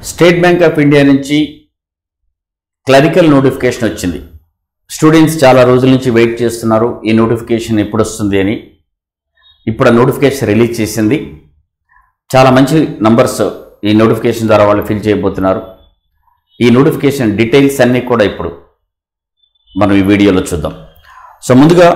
state bank of India నుంచి clerical notification వచ్చింది students చాలా రోజుల నుంచి వెయిట్ చేస్తున్నారు ఈ నోటిఫికేషన్ ఎప్పుడు వస్తుంది అని ఇప్పుడు ఆ నోటిఫికేషన్ రిలీజ్ చేసింది చాలా మంచి నంబర్స్ ఈ నోటిఫికేషన్ ద్వారా వాళ్ళు ఫిల్ చేయబోతున్నారు ఈ నోటిఫికేషన్ డీటెయిల్స్ అన్నీ కూడా ఇప్పుడు మనం ఈ వీడియోలో చూద్దాం సో ముందుగా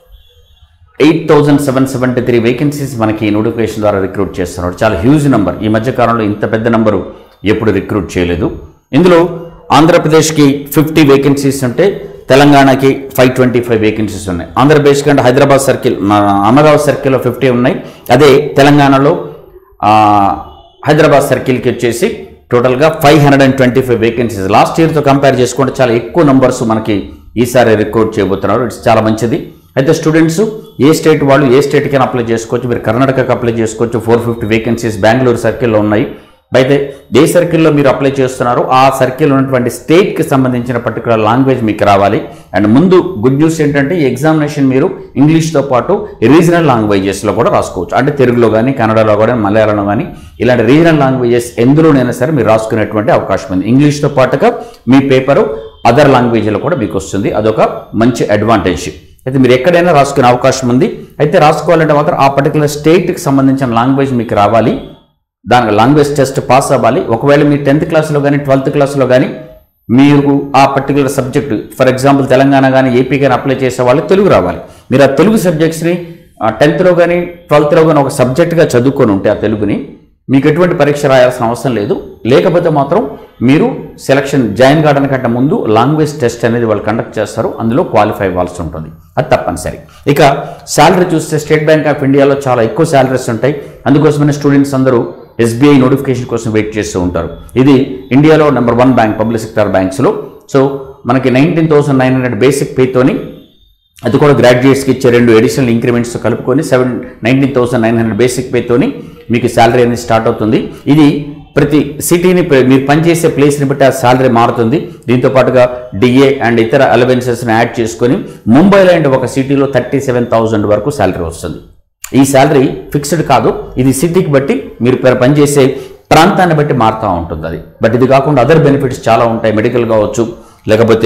eight thousand seven seventy three vacancies మనకి ఈ నోటిఫికేషన్ ద్వారా రిక్రూట్ చేస్తున్నారు చాలా హ్యూజ్ నెంబర్ ఈ మధ్య కాలంలో ఇంత పెద్ద నెంబరు ఎప్పుడు రిక్రూట్ చేయలేదు ఇందులో ఆంధ్రప్రదేశ్కి ఫిఫ్టీ వేకెన్సీస్ ఉంటే తెలంగాణకి ఫైవ్ ట్వంటీ ఫైవ్ వేకెన్సీస్ ఉన్నాయి ఆంధ్రప్రదేశ్ కంటే హైదరాబాద్ సర్కిల్ మన అమరావతి సర్కిల్లో ఫిఫ్టీ ఉన్నాయి అదే తెలంగాణలో ఆ, హైదరాబాద్ సర్కిల్కి వచ్చేసి టోటల్గా five hundred and twenty five vacancies last ఇయర్తో కంపేర్ చేసుకుంటే చాలా ఎక్కువ నంబర్స్ మనకి ఈసారి రిక్రూట్ చేయబోతున్నారు ఇట్స్ చాలా మంచిది అయితే స్టూడెంట్స్ ఏ స్టేట్ వాళ్ళు ఏ స్టేట్కైనా అప్లై చేసుకోవచ్చు మీరు కర్ణాటకకి అప్లై చేసుకోవచ్చు ఫోర్ ఫిఫ్టీ వేకెన్సీస్ బెంగళూరు సర్కిల్లో ఉన్నాయి అయితే ఏ సర్కిల్లో మీరు అప్లై చేస్తున్నారో ఆ సర్కిల్ ఉన్నటువంటి స్టేట్కి సంబంధించిన పర్టికులర్ లాంగ్వేజ్ మీకు రావాలి అండ్ ముందు గుడ్ న్యూస్ ఏంటంటే ఈ ఎగ్జామినేషన్ మీరు ఇంగ్లీష్తో పాటు రీజనల్ లాంగ్వేజెస్లో కూడా రాసుకోవచ్చు అంటే తెలుగులో కానీ కన్నడలో కానీ మలయాళంలో కానీ ఇలాంటి రీజనల్ లాంగ్వేజెస్ ఎందులోనైనా సరే మీరు రాసుకునేటువంటి అవకాశం ఉంది ఇంగ్లీష్తో పాటుగా మీ పేపరు అదర్ లాంగ్వేజ్లో కూడా మీకు వస్తుంది అదొక మంచి అడ్వాంటేజ్ అయితే మీరు ఎక్కడైనా రాసుకునే అవకాశం ఉంది అయితే రాసుకోవాలంటే మాత్రం ఆ పర్టికులర్ స్టేట్కి సంబంధించిన లాంగ్వేజ్ మీకు రావాలి దానికి లాంగ్వేజ్ టెస్ట్ పాస్ అవ్వాలి ఒకవేళ మీరు టెన్త్ క్లాస్లో కానీ ట్వెల్త్ క్లాస్లో కానీ మీరు ఆ particular subject for example Telangana కానీ ఏపీ కానీ అప్లై చేసే వాళ్ళు తెలుగు రావాలి మీరు ఆ తెలుగు సబ్జెక్ట్స్ని టెన్త్లో కానీ ట్వెల్త్లో కానీ ఒక సబ్జెక్ట్గా చదువుకొని ఉంటే ఆ తెలుగుని మీకు ఎటువంటి పరీక్ష రాయాల్సిన అవసరం లేదు లేకపోతే మాత్రం మీరు సెలక్షన్ జాయిన్ కావడానికంటే ముందు లాంగ్వేజ్ టెస్ట్ అనేది వాళ్ళు కండక్ట్ చేస్తారు అందులో క్వాలిఫై అవ్వాల్సి ఉంటుంది అది తప్పనిసరి ఇక శాలరీ చూస్తే స్టేట్ బ్యాంక్ ఆఫ్ ఇండియాలో చాలా ఎక్కువ శాలరీస్ ఉంటాయి అందుకోసమనే స్టూడెంట్స్ అందరూ ఎస్బీఐ నోటిఫికేషన్ కోసం వెయిట్ చేస్తూ ఉంటారు ఇది ఇండియాలో number one bank public sector బ్యాంక్స్లో సో మనకి nineteen thousand nine hundred basic పేతోని అది కూడా గ్రాడ్యుయేట్స్కి ఇచ్చే రెండు ఎడిషనల్ ఇంక్రిమెంట్స్ కలుపుకొని seven nineteen thousand nine hundred basic పేతోని మీకు శాలరీ అనేది స్టార్ట్ అవుతుంది ఇది ప్రతి సిటీని ప్ర- మీరు పనిచేసే ప్లేస్ని బట్టి ఆ శాలరీ మారుతుంది దీంతో పాటుగా డిఏ అండ్ ఇతర అలవెన్సెస్ని యాడ్ చేసుకొని ముంబై లాంటి ఒక సిటీలో థర్టీ సెవెన్ థౌసండ్ వరకు శాలరీ వస్తుంది ఈ శాలరీ ఫిక్స్డ్ కాదు ఇది సిటీకి బట్టి మీరు ప- పనిచేసే ప్రాంతాన్ని బట్టి మారుతూ ఉంటుంది అది బట్ ఇది కాకుండా అదర్ బెనిఫిట్స్ చాలా ఉంటాయి మెడికల్ కావచ్చు లేకపోతే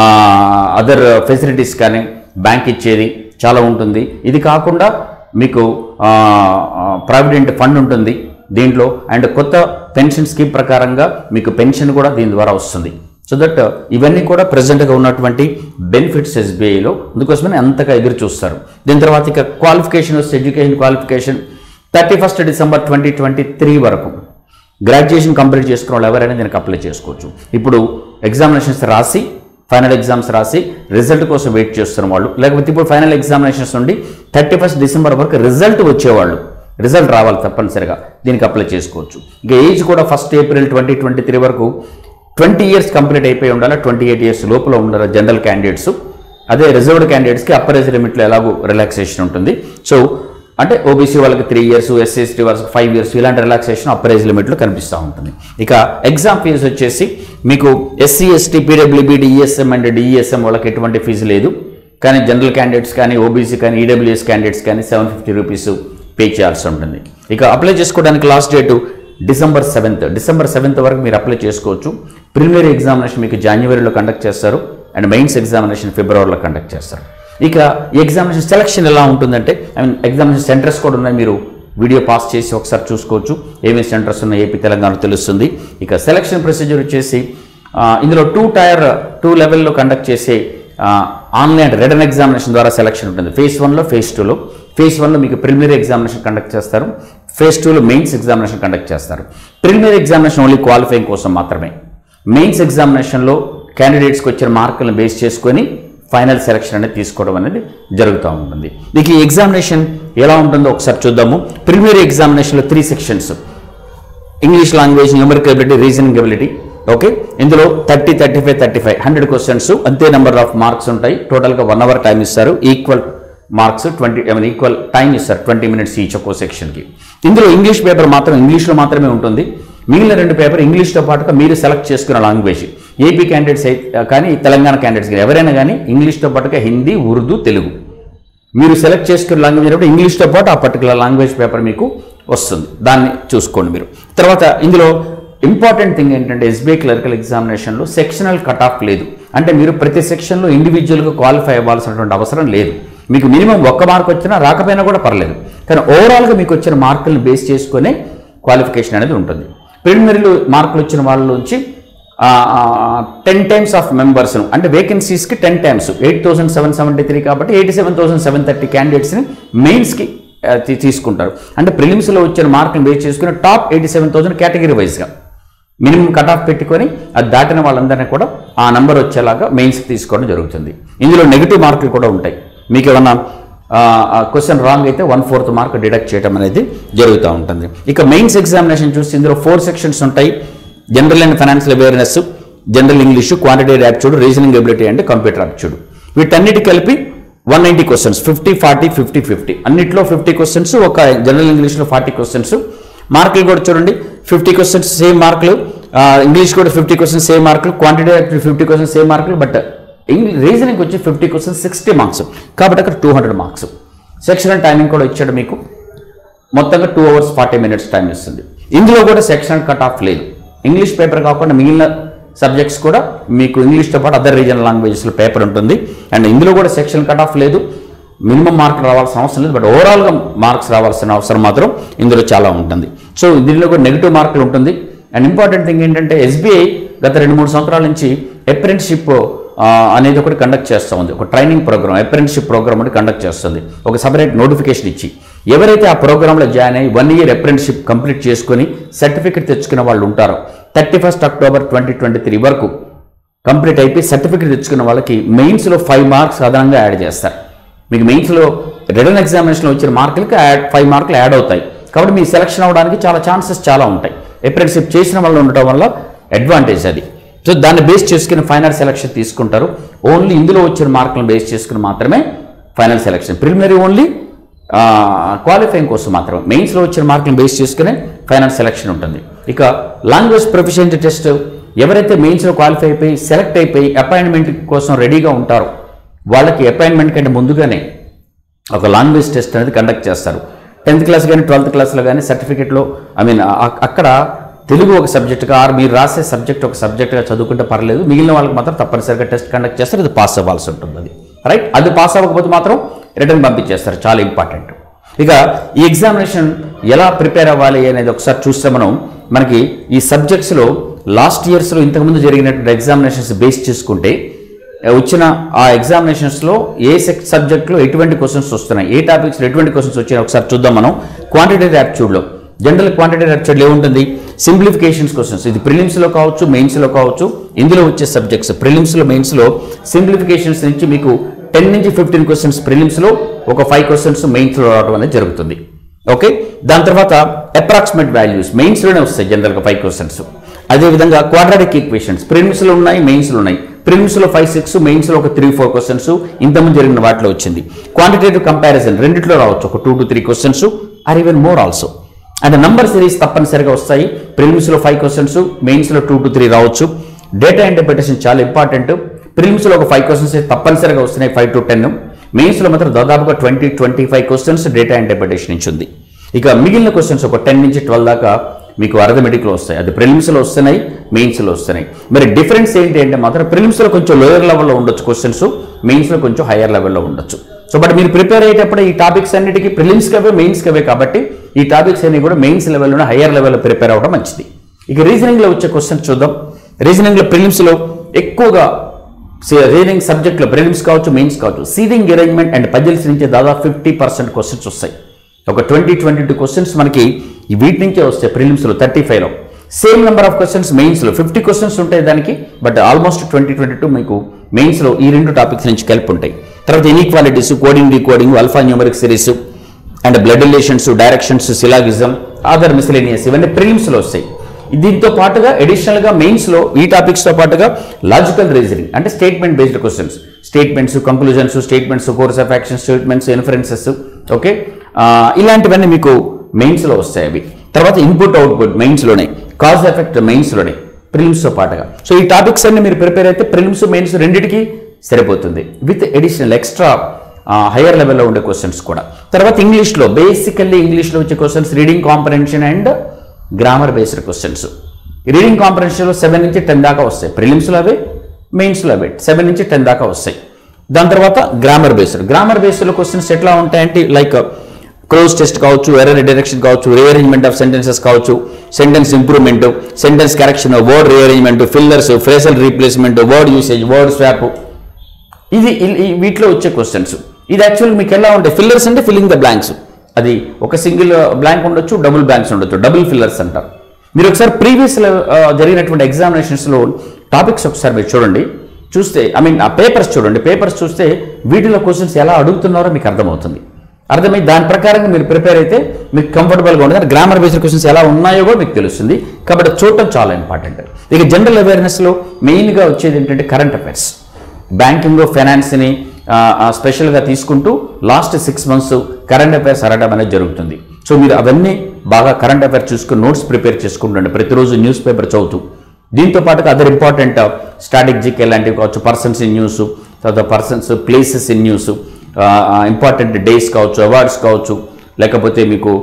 అదర్ ఫెసిలిటీస్ కానీ బ్యాంక్ ఇచ్చేది చాలా ఉంటుంది ఇది కాకుండా మీకు ప్రావిడెంట్ ఫండ్ ఉంటుంది దీంట్లో అండ్ కొత్త పెన్షన్ స్కీమ్ ప్రకారంగా మీకు పెన్షన్ కూడా దీని ద్వారా వస్తుంది సో దట్ ఇవన్నీ కూడా ప్రజెంట్గా ఉన్నటువంటి బెనిఫిట్స్ ఎస్బీఐలో అందుకోసమని అంతగా ఎదురు చూస్తారు దీని తర్వాత ఇక క్వాలిఫికేషన్ వస్తే education qualification thirty first December twenty twenty three వరకు గ్రాడ్యుయేషన్ కంప్లీట్ చేసుకున్న వాళ్ళు ఎవరైనా దీనికి అప్లై చేసుకోవచ్చు ఇప్పుడు ఎగ్జామినేషన్స్ రాసి ఫైనల్ ఎగ్జామ్స్ రాసి రిజల్ట్ కోసం వెయిట్ చేస్తున్న వాళ్ళు లేకపోతే ఇప్పుడు ఫైనల్ ఎగ్జామినేషన్స్ నుండి థర్టీ ఫస్ట్ డిసెంబర్ వరకు రిజల్ట్ వచ్చేవాళ్ళు రిజల్ట్ రావాలి తప్పనిసరిగా దీనికి అప్లై చేసుకోవచ్చు ఇక ఏజ్ కూడా first April twenty twenty three వరకు ట్వంటీ ఇయర్స్ కంప్లీట్ అయిపోయి ఉండాలి ట్వంటీ ఎయిట్ ఇయర్స్ లోపల ఉండాలి జనరల్ క్యాండిడేట్స్ అదే రిజర్వ్డ్ క్యాండిడేట్స్కి అప్పర్ ఏజ్ లిమిట్లో ఎలాగో రిలాక్సేషన్ ఉంటుంది సో అంటే ఓబీసీ వాళ్ళకి త్రీ ఇయర్స్ ఎస్సీ ఎస్టీ వాళ్ళకి ఫైవ్ ఇయర్స్ ఇలాంటి రిలాక్సేషన్ అప్పర్ ఏజ్ లిమిట్లో కనిపిస్తూ ఉంటుంది ఇక ఎగ్జామ్ ఫీజు వచ్చేసి మీకు SC ST PWB DESM and DESM వాళ్ళకి ఎటువంటి ఫీజు లేదు కానీ జనరల్ క్యాండిడేట్స్ కానీ ఓబీసీ కానీ ఈడబ్ల్యూఎస్ క్యాండిడేట్స్ కానీ సెవెన్ ఫిఫ్టీ రూపీస్ పే చేయాల్సి ఉంటుంది ఇక అప్లై చేసుకోవడానికి last date December seventh December seventh వరకు మీరు అప్లై చేసుకోవచ్చు ప్రిలిమినరీ ఎగ్జామినేషన్ మీకు జనవరిలో కండక్ట్ చేస్తారు అండ్ మెయిన్స్ ఎగ్జామినేషన్ ఫిబ్రవరిలో కండక్ట్ చేస్తారు ఇక ఈ ఎగ్జామినేషన్ సెలక్షన్ ఎలా ఉంటుందంటే ఐ మీన్ ఎగ్జామినేషన్ సెంటర్స్ కూడా ఉన్నాయి మీరు వీడియో పాస్ చేసి ఒకసారి చూసుకోవచ్చు ఏమేమి సెంటర్స్ ఉన్నాయి ఏపీ తెలంగాణ తెలుస్తుంది ఇక సెలక్షన్ ప్రొసీజర్ వచ్చేసి ఆ, ఇందులో టూ టైర్ టూ లెవెల్లో కండక్ట్ చేసే ఆన్లైన్ రిటర్న్ ఎగ్జామినేషన్ ద్వారా సెలక్షన్ ఉంటుంది ఫేజ్ వన్లో ఫేజ్ టూలో ఫేజ్ వన్లో మీకు ప్రిలిమినరీ ఎగ్జామినేషన్ కండక్ట్ చేస్తారు ఫేజ్ టూలో మెయిన్స్ ఎగ్జామినేషన్ కండక్ట్ చేస్తారు ప్రిలిమినరీ ఎగ్జామినేషన్ ఓన్లీ క్వాలిఫైయింగ్ కోసం మాత్రమే మెయిన్స్ ఎగ్జామినేషన్లో క్యాండిడేట్స్కి వచ్చిన మార్కులను బేస్ చేసుకొని ఫైనల్ సెలక్షన్ అనేది తీసుకోవడం అనేది జరుగుతూ ఉంటుంది మీకు ఈ ఎగ్జామినేషన్ ఎలా ఉంటుందో ఒకసారి చూద్దాము ప్రిలిమినరీ ఎగ్జామినేషన్లో three sections English language numerical ability reasoning ability okay ఇందులో thirty thirty five thirty five hundred questions అంతే నెంబర్ ఆఫ్ మార్క్స్ ఉంటాయి టోటల్గా వన్ అవర్ టైం ఇస్తారు equal marks twenty I mean equal time ఇస్తారు ట్వంటీ మినిట్స్ ఈచ్ ఒక్కో సెక్షన్కి ఇందులో English paper మాత్రం ఇంగ్లీష్లో మాత్రమే ఉంటుంది మిగిలిన రెండు పేపర్ ఇంగ్లీష్తో పాటుగా మీరు సెలెక్ట్ చేసుకున్న లాంగ్వేజ్ ఏపీ క్యాండిడేట్స్ అయితే కానీ తెలంగాణ క్యాండిడేట్స్ కానీ ఎవరైనా కానీ ఇంగ్లీష్తో పాటుగా హిందీ ఉర్దూ తెలుగు మీరు సెలెక్ట్ చేసుకున్న లాంగ్వేజ్ అయినప్పుడు ఇంగ్లీష్తో పాటు ఆ పర్టికులర్ లాంగ్వేజ్ పేపర్ మీకు వస్తుంది దాన్ని చూసుకోండి మీరు తర్వాత ఇందులో ఇంపార్టెంట్ థింగ్ ఏంటంటే ఎస్బీఐ క్లరికల్ ఎగ్జామినేషన్లో సెక్షనల్ కట్ ఆఫ్ లేదు అంటే మీరు ప్రతి సెక్షన్లో ఇండివిజువల్గా క్వాలిఫై అవ్వాల్సినటువంటి అవసరం లేదు మీకు మినిమం ఒక్క మార్క్ వచ్చినా రాకపోయినా కూడా పర్లేదు కానీ ఓవరాల్గా మీకు వచ్చిన మార్కులను బేస్ చేసుకునే క్వాలిఫికేషన్ అనేది ఉంటుంది ప్రిలిమినరీలో మార్కులు వచ్చిన వాళ్ళ నుంచి టెన్ టైమ్స్ ఆఫ్ మెంబర్స్ అంటే వేకెన్సీస్కి ten times eight thousand seven seventy three కాబట్టి eighty seven thousand seven thirty క్యాండిడేట్స్ని మెయిన్స్కి తీసుకుంటారు అంటే ప్రిలిమ్స్లో వచ్చిన మార్కులు బేస్ చేసుకుని top eighty seven thousand category వైజ్గా మినిమం కట్ ఆఫ్ పెట్టుకొని అది దాటిన వాళ్ళందరినీ కూడా ఆ నంబర్ వచ్చేలాగా మెయిన్స్కి తీసుకోవడం జరుగుతుంది ఇందులో నెగిటివ్ మార్కులు కూడా ఉంటాయి మీకు ఏమన్నా క్వశ్చన్ రాంగ్ అయితే వన్ ఫోర్త్ మార్క్ డిడక్ట్ చేయడం అనేది జరుగుతూ ఉంటుంది ఇక మెయిన్స్ ఎగ్జామినేషన్ చూసి ఇందులో ఫోర్ సెక్షన్స్ ఉంటాయి general and financial awareness general English quantity aptitude reasoning ability and computer aptitude వీటన్నిటి కలిపి one ninety questions fifty forty fifty fifty అన్నిట్లో ఫిఫ్టీ క్వశ్చన్స్ ఒక జనరల్ ఇంగ్లీష్లో ఫార్టీ క్వశ్చన్స్ మార్కులు కూడా చూడండి ఫిఫ్టీ క్వశ్చన్స్ సేమ్ మార్కులు ఇంగ్లీష్ కూడా ఫిఫ్టీ క్వశ్చన్స్ సేమ్ మార్కులు క్వాంటిటీ ఫిఫ్టీ క్వశ్చన్స్ సేమ్ మార్కులు బట్ ఇంగ్లీష్ రీజనింగ్ వచ్చి ఫిఫ్టీ క్వశ్చన్స్ సిక్స్టీ మార్క్స్ కాబట్టి అక్కడ two hundred marks section timing కూడా ఇచ్చాడు మీకు మొత్తంగా two hours forty minutes time ఇస్తుంది ఇందులో కూడా సెక్షన్ కట్ ఆఫ్ లేదు ఇంగ్లీష్ పేపర్ కాకుండా మిగిలిన సబ్జెక్ట్స్ కూడా మీకు ఇంగ్లీష్తో పాటు అదర్ రీజనల్ లాంగ్వేజెస్లో పేపర్ ఉంటుంది అండ్ ఇందులో కూడా సెక్షన్ కట్ ఆఫ్ లేదు మినిమం మార్క్ రావాల్సిన అవసరం లేదు బట్ ఓవరాల్గా మార్క్స్ రావాల్సిన అవసరం మాత్రం ఇందులో చాలా ఉంటుంది సో దీనిలో కూడా నెగిటివ్ మార్కులు ఉంటుంది అండ్ ఇంపార్టెంట్ థింగ్ ఏంటంటే ఎస్బీఐ గత రెండు మూడు సంవత్సరాల నుంచి అప్రెంటిషిప్ అనేది ఒకటి కండక్ట్ చేస్తూ ఉంది ఒక ట్రైనింగ్ ప్రోగ్రామ్ అప్రెంటిషిప్ ప్రోగ్రామ్ ఒకటి కండక్ట్ చేస్తుంది ఒక సపరేట్ నోటిఫికేషన్ ఇచ్చి ఎవరైతే ఆ ప్రోగ్రాంలో జాయిన్ అయ్యి వన్ ఇయర్ అప్రెంటిషిప్ కంప్లీట్ చేసుకొని సర్టిఫికెట్ తెచ్చుకున్న వాళ్ళు ఉంటారో thirty first October twenty twenty three వరకు కంప్లీట్ అయిపోయి సర్టిఫికెట్ తెచ్చుకున్న వాళ్ళకి మెయిన్స్లో ఫైవ్ మార్క్స్ అదనంగా యాడ్ చేస్తారు మీకు మెయిన్స్లో రిటర్న్ ఎగ్జామినేషన్లో వచ్చిన మార్కులకి యాడ్ ఫైవ్ మార్కులు యాడ్ అవుతాయి కాబట్టి మీ సెలక్షన్ అవ్వడానికి చాలా ఛాన్సెస్ చాలా ఉంటాయి అప్రెంటిషిప్ చేసిన వాళ్ళు ఉండటం వల్ల అడ్వాంటేజ్ అది సో దాన్ని బేస్ చేసుకుని ఫైనల్ సెలక్షన్ తీసుకుంటారు ఓన్లీ ఇందులో వచ్చిన మార్కులను బేస్ చేసుకుని మాత్రమే final selection preliminary only qualifying కోసం మాత్రమే మెయిన్స్లో వచ్చిన మార్కులను బేస్ చేసుకునే ఫైనల్ సెలక్షన్ ఉంటుంది ఇక లాంగ్వేజ్ ప్రొఫిషియన్సీ టెస్ట్ ఎవరైతే మెయిన్స్లో క్వాలిఫై అయిపోయి సెలెక్ట్ అయిపోయి అపాయింట్మెంట్ కోసం రెడీగా ఉంటారో వాళ్ళకి అపాయింట్మెంట్ కంటే ముందుగానే ఒక లాంగ్వేజ్ టెస్ట్ అనేది కండక్ట్ చేస్తారు టెన్త్ క్లాస్ కానీ ట్వెల్త్ క్లాస్లో కానీ సర్టిఫికేట్లో ఐ మీన్ అక్కడ తెలుగు ఒక సబ్జెక్టుగా ఆర్ మీరు రాసే సబ్జెక్ట్ ఒక సబ్జెక్టుగా చదువుకుంటే పర్లేదు మిగిలిన వాళ్ళకి మాత్రం తప్పనిసరిగా టెస్ట్ కండక్ట్ చేస్తారు అది పాస్ అవ్వాల్సి ఉంటుంది అది రైట్ అది పాస్ అవ్వకపోతే మాత్రం రిటర్న్ పంపించేస్తారు చాలా ఇంపార్టెంట్ ఇక ఈ ఎగ్జామినేషన్ ఎలా ప్రిపేర్ అవ్వాలి అనేది ఒకసారి చూస్తే మనం మనకి ఈ సబ్జెక్ట్స్లో లాస్ట్ ఇయర్స్లో ఇంతకుముందు జరిగినటువంటి ఎగ్జామినేషన్స్ బేస్ చేసుకుంటే వచ్చిన ఆ ఎగ్జామినేషన్స్లో ఏ సెక్ సబ్జెక్ట్లో ఎటువంటి క్వశ్చన్స్ వస్తున్నాయి ఏ టాపిక్స్లో ఎటువంటి క్వశ్చన్స్ వచ్చాయి ఒకసారి చూద్దాం మనం క్వాంటిటేటివ్ యాప్ట్యూడ్లో జనరల్ క్వాంటిటేటివ్ యాప్ట్యూడ్లో ఏముంటుంది సింప్లిఫికేషన్స్ క్వశ్చన్స్ ఇది ప్రిలిమ్స్లో కావచ్చు మెయిన్స్లో కావచ్చు ఇందులో వచ్చే సబ్జెక్ట్స్ ప్రిలిమ్స్లో మెయిన్స్లో సింప్లిఫికేషన్స్ నుంచి మీకు టెన్ నుంచి ఫిఫ్టీన్ క్వశ్చన్స్ ప్రిలిమ్స్లో ఒక ఫైవ్ క్వశ్చన్స్ మెయిన్స్లో రావడం అనేది జరుగుతుంది ఓకే దాని తర్వాత అప్రాక్సిమేట్ వాల్యూస్ మెయిన్స్లోనే వస్తాయి జనరల్గా ఫైవ్ క్వశ్చన్స్ అదేవిధంగా క్వాడ్రాటిక్ ఈక్వేషన్స్ ప్రిలిమ్స్లో ఉన్నాయి మెయిన్స్లో ఉన్నాయి ప్రిలిమ్స్లో ఫైవ్ సిక్స్ మెయిన్స్లో ఒక త్రీ ఫోర్ క్వశ్చన్స్ ఇంతకుముందు జరిగిన వాటిలో వచ్చింది క్వాంటిటేటివ్ కంపారిజన్ రెండిట్లో రావచ్చు ఒక two to three questions or even more also అంటే నంబర్ సిరీస్ తప్పనిసరిగా వస్తాయి ప్రిలిమ్స్లో ఫైవ్ క్వశ్చన్స్ మెయిన్స్లో టూ టు త్రీ రావచ్చు డేటా ఇంటర్ప్రిటేషన్ చాలా ఇంపార్టెంట్ ప్రిలిమ్స్లో ఒక ఫైవ్ క్వశ్చన్స్ తప్పనిసరిగా వస్తున్నాయి ఫైవ్ టు టెన్ మెయిన్స్లో మాత్రం దాదాపుగా twenty twenty five questions data interpretation నుంచి ఉంది ఇక మిగిలిన క్వశ్చన్స్ ఒక టెన్ నుంచి ట్వెల్వ్ దాకా మీకు అర్థమెటిక్లో వస్తాయి అది ప్రిలిమ్స్లో వస్తున్నాయి మెయిన్స్లో వస్తున్నాయి మరి డిఫరెన్స్ ఏంటి అంటే మాత్రం ప్రిలిమ్స్లో కొంచెం లోయర్ లెవెల్లో ఉండొచ్చు క్వశ్చన్స్ మెయిన్స్లో కొంచెం హయ్యర్ లెవెల్లో ఉండొచ్చు సో బట్ మీరు ప్రిపేర్ అయ్యేటప్పుడు ఈ టాపిక్స్ అన్నిటికీ ప్రిలిమ్స్కి అవే మెయిన్స్కి అవే కాబట్టి ఈ టాపిక్స్ అన్ని కూడా మెయిన్స్ లెవెల్లోనే హయ్యర్ లెవెల్లో ప్రిపేర్ అవ్వడం మంచిది ఇక రీజనింగ్లో వచ్చే క్వశ్చన్స్ చూద్దాం రీజనింగ్లో ప్రిలిమ్స్లో ఎక్కువగా రీజనింగ్ సబ్జెక్ట్లో ప్రిలిమ్స్ కావచ్చు మెయిన్స్ కావచ్చు సీడింగ్ అరేంజ్మెంట్ అండ్ పజిల్స్ నుంచి దాదాపు ఫిఫ్టీ పర్సెంట్ క్వశ్చన్స్ వస్తాయి ఒక ట్వంటీ ట్వంటీ టూ క్వశ్చన్స్ మనకి ఈ వీటి నుంచే వస్తాయి ప్రిలిమ్స్లో థర్టీ ఫైవ్లో సేమ్ నెంబర్ ఆఫ్ క్వశ్చన్స్ మెయిన్స్లో ఫిఫ్టీ క్వశ్చన్స్ ఉంటాయి దానికి but almost twenty twenty two మీకు మెయిన్స్లో ఈ రెండు టాపిక్స్ నుంచి కలిపి ఉంటాయి తర్వాత inequalities coding decoding alphanumeric series and blood relations directions syllogism other miscellaneous ఇవన్నీ ప్రిలిమ్స్లో వస్తాయి దీంతో పాటుగా అడిషనల్గా మెయిన్స్లో ఈ టాపిక్స్తో పాటుగా లాజికల్ రీజనింగ్ అంటే statement based questions statements conclusions statements course of action statements inferences okay ఇలాంటివన్నీ మీకు మెయిన్స్లో వస్తాయి అవి తర్వాత ఇన్పుట్ అవుట్పుట్ మెయిన్స్లోనే కాజ్ ఎఫెక్ట్ మెయిన్స్లోనే ప్రిలిమ్స్తో పాటుగా సో ఈ టాపిక్స్ అన్ని మీరు ప్రిపేర్ అయితే ప్రిలిమ్స్ మెయిన్స్ రెండింటికి సరిపోతుంది విత్ ఎడిషనల్ ఎక్స్ట్రా హయ్యర్ లెవెల్లో ఉండే క్వశ్చన్స్ కూడా తర్వాత ఇంగ్లీష్లో బేసికల్లీ ఇంగ్లీష్లో వచ్చే questions reading comprehension and grammar based questions reading కాంప్రహెన్షన్లో సెవెన్ నుంచి టెన్ దాకా వస్తాయి ప్రిలిమ్స్లో అవే మెయిన్స్లో అవే సెవెన్ నుంచి టెన్ దాకా వస్తాయి దాని తర్వాత గ్రామర్ బేస్డ్ గ్రామర్ బేస్డ్లో క్వశ్చన్స్ ఎట్లా ఉంటాయంటే లైక్ క్లోజ్ టెస్ట్ కావచ్చు ఎర్రర్ డైరెక్షన్ కావచ్చు రీఅరేంజ్మెంట్ ఆఫ్ సెంటెన్సెస్ కావచ్చు sentence improvement sentence correction word rearrangement fillers phrasal replacement word usage word swap ఇది ఇ- ఈ వీటిలో వచ్చే క్వశ్చన్స్ ఇది యాక్చువల్ మీకు ఎలా ఉంటాయి ఫిల్లర్స్ అంటే ఫిల్లింగ్ ద బ్లాంక్స్ అది ఒక సింగిల్ బ్లాంక్ ఉండొచ్చు డబుల్ బ్లాంక్స్ ఉండొచ్చు డబుల్ ఫిల్లర్స్ అంటారు మీరు ఒకసారి ప్రీవియస్ జరిగినటువంటి ఎగ్జామినేషన్స్లో టాపిక్స్ ఒకసారి మీరు చూడండి చూస్తే ఐ మీన్ ఆ పేపర్స్ చూడండి పేపర్స్ చూస్తే వీటిలో క్వశ్చన్స్ ఎలా అడుగుతున్నారో మీకు అర్థమవుతుంది అర్థమై దాని ప్రకారంగా మీరు ప్రిపేర్ అయితే మీకు కంఫర్టబుల్గా ఉంటుంది గ్రామర్ బేస్డ్ క్వశ్చన్స్ ఎలా ఉన్నాయో కూడా మీకు తెలుస్తుంది కాబట్టి చూడటం చాలా ఇంపార్టెంట్ ఇక జనరల్ అవేర్నెస్లో మెయిన్గా వచ్చేది ఏంటంటే కరెంట్ అఫైర్స్ బ్యాంకింగ్ ఫైనాన్స్ని ఆ, ఆ, స్పెషల్గా తీసుకుంటూ last six months current affairs అడగడం అనేది జరుగుతుంది సో మీరు అవన్నీ బాగా కరెంట్ అఫైర్స్ చూసుకుని నోట్స్ ప్రిపేర్ చేసుకుంటుండండి ప్రతిరోజు న్యూస్ పేపర్ చదువుతూ దీంతో పాటుగా అదర్ ఇంపార్టెంట్ స్ట్రాటజిక్ ఎలాంటివి కావచ్చు పర్సన్స్ ఇన్ న్యూస్ తర్వాత persons places in news important days కావచ్చు అవార్డ్స్ కావచ్చు లేకపోతే మీకు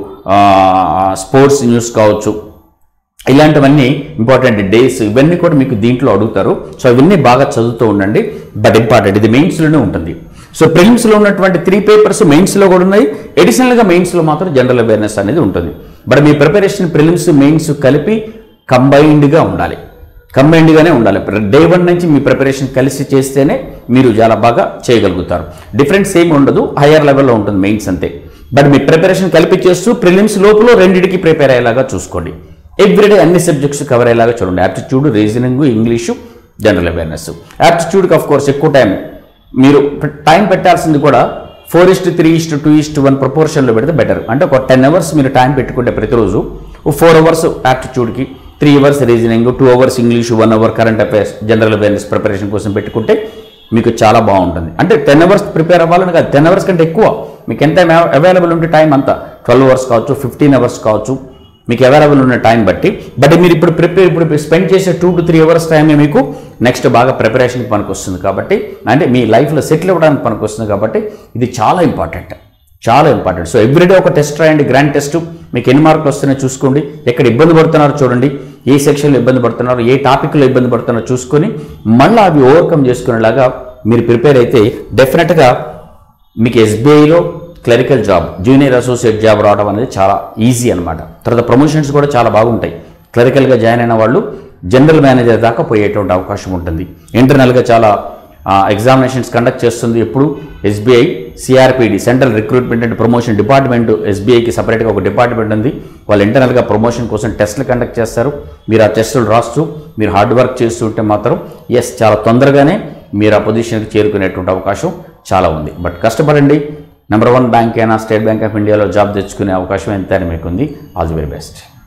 స్పోర్ట్స్ న్యూస్ కావచ్చు ఇలాంటివన్నీ ఇంపార్టెంట్ డేస్ ఇవన్నీ కూడా మీకు దీంట్లో అడుగుతారు సో ఇవన్నీ బాగా చదువుతూ ఉండండి బట్ ఇంపార్టెంట్ ఇది మెయిన్స్లోనే ఉంటుంది సో ప్రిలిమ్స్లో ఉన్నటువంటి త్రీ పేపర్స్ మెయిన్స్లో కూడా ఉన్నాయి ఎడిషనల్గా మెయిన్స్లో మాత్రం జనరల్ అవేర్నెస్ అనేది ఉంటుంది బట్ మీ ప్రిపరేషన్ ప్రిలిమ్స్ మెయిన్స్ కలిపి కంబైన్డ్గా ఉండాలి కంబైన్డ్గానే ఉండాలి డే వన్ నుంచి మీ ప్రిపరేషన్ కలిసి చేస్తేనే మీరు చాలా బాగా చేయగలుగుతారు డిఫరెన్స్ ఏమి ఉండదు హయ్యర్ లెవెల్లో ఉంటుంది మెయిన్స్ అంతే బట్ మీ ప్రిపరేషన్ కలిపి చేస్తూ ప్రిలిమ్స్ లోపల రెండింటికి ప్రిపేర్ అయ్యేలాగా చూసుకోండి ఎవ్రీడే అన్ని సబ్జెక్ట్స్ కవర్ అయ్యేలాగా చూడండి aptitude reasoning English general awareness యాప్టిట్యూడ్కి ఆఫ్ కోర్స్ ఎక్కువ టైం మీరు టైం పెట్టాల్సింది కూడా four is to three is to two is to one ప్రపోర్షన్లో పెడితే బెటర్ అంటే ఒక టెన్ అవర్స్ మీరు టైం పెట్టుకుంటే ప్రతిరోజు ఫోర్ అవర్స్ యాప్టిట్యూడ్కి three hours reasoning two hours English one hour current affairs general awareness preparation కోసం పెట్టుకుంటే మీకు చాలా బాగుంటుంది అంటే టెన్ అవర్స్ ప్రిపేర్ అవ్వాలని కాదు టెన్ అవర్స్ కంటే ఎక్కువ మీకు ఎంత అవైలబుల్ ఉంటే టైం అంతా ట్వెల్వ్ అవర్స్ కావచ్చు ఫిఫ్టీన్ అవర్స్ కావచ్చు మీకు అవైలబుల్ ఉన్న టైం బట్టి బట్ మీరు ఇప్పుడు ప్రిపేర్ ఇప్పుడు స్పెండ్ చేసే టూ టు త్రీ అవర్స్ టైమే మీకు నెక్స్ట్ బాగా ప్రిపరేషన్కి పనికొస్తుంది కాబట్టి అంటే మీ లైఫ్లో సెటిల్ అవ్వడానికి పనికొస్తుంది కాబట్టి ఇది చాలా ఇంపార్టెంట్ చాలా ఇంపార్టెంట్ సో ఎవ్రీడే ఒక టెస్ట్ రాయండి గ్రాండ్ టెస్ట్ మీకు ఎన్ని మార్కులు వస్తున్నాయో చూసుకోండి ఎక్కడ ఇబ్బంది పడుతున్నారో చూడండి ఏ సెక్షన్లో ఇబ్బంది పడుతున్నారో ఏ టాపిక్లో ఇబ్బంది పడుతున్నారో చూసుకొని మళ్ళీ అవి ఓవర్కమ్ చేసుకునేలాగా మీరు ప్రిపేర్ అయితే డెఫినెట్గా మీకు ఎస్బీఐలో clerical job junior associate job రావడం అనేది చాలా ఈజీ అనమాట తర్వాత ప్రమోషన్స్ కూడా చాలా బాగుంటాయి క్లరికల్గా జాయిన్ అయిన వాళ్ళు జనరల్ మేనేజర్ దాకా పోయేటువంటి అవకాశం ఉంటుంది ఇంటర్నల్గా చాలా ఎగ్జామినేషన్స్ కండక్ట్ చేస్తుంది ఎప్పుడు SBI CRPD central recruitment and promotion department ఎస్బీఐకి సపరేట్గా ఒక డిపార్ట్మెంట్ ఉంది వాళ్ళు ఇంటర్నల్గా ప్రమోషన్ కోసం టెస్టులు కండక్ట్ చేస్తారు మీరు ఆ టెస్టులు రాస్తూ మీరు హార్డ్ వర్క్ చేస్తుంటే మాత్రం ఎస్ చాలా తొందరగానే మీరు ఆ పొజిషన్కి చేరుకునేటువంటి అవకాశం చాలా ఉంది బట్ కష్టపడండి నెంబర్ వన్ బ్యాంక్ అయినా స్టేట్ బ్యాంక్ ఆఫ్ ఇండియాలో జాబ్ తెచ్చుకునే అవకాశం ఎంత అని మీకు ఉంది ఆల్ ది వెరీ బెస్ట్